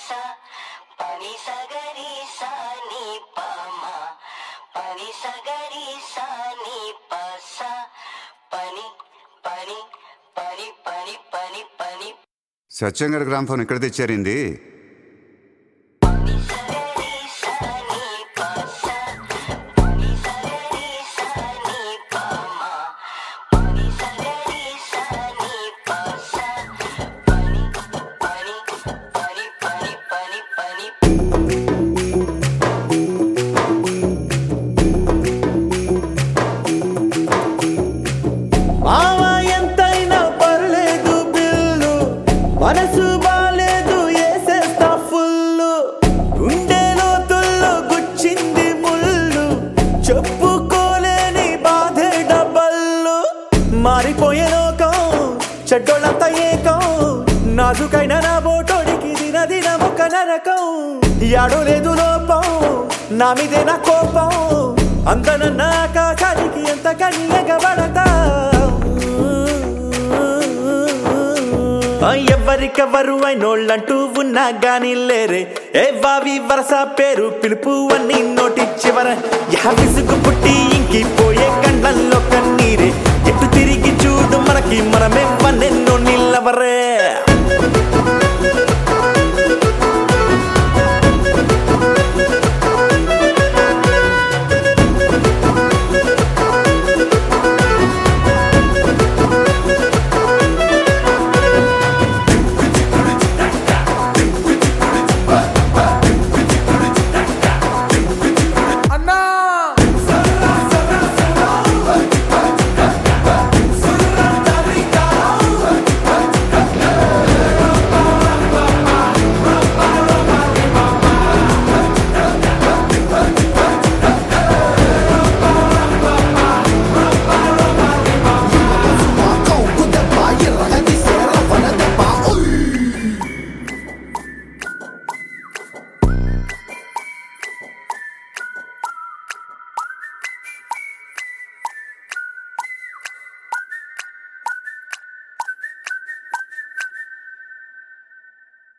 సా పని సగరి సా నీ పమ పని సగరి సా నీ పస పని పని పని పని పని పని సత్యం గారి గ్రామ్ ఫోన్ ఎక్కడ తెచ్చారింది పని సగరి సా నీ పస పని సగరి సా నీ పమ పని సగరి సా నీ పస పని పని పని పని పని పని మావా ఎంతైనా పర్లేదు బిల్లు మనసు బాలేదు ఏసేస్తా ఫుల్లు గుండె లోతుల్లో గుచ్చింది ముళ్ళు చెప్పుకోలేని బాధే డబ్బల్లు మారిపోయే లోకం చెడ్డోళ్ళంతా ఏకం నాజుకైన నా బోటోడికి దిన దిన ఒక నరకం యాడో లేదు లోపం నా మీదే నా కోపం అందనన్న ఆకాశానికి ఎంత కని ఎగబడతా ఆ, ఎవరికెవరు అయినోళ్ళంటూ ఉన్నా గాని లేరే ఏ వావి వరస పేరు పిలుపు అన్ని నోటి చివర యా విసుగు పుట్టి ఇంకి పోయే కండ్లల్లో కన్నీరే ఎటు తిరిగి చూడు మనకి మనమే వన్నెన్నో నిల్లవరే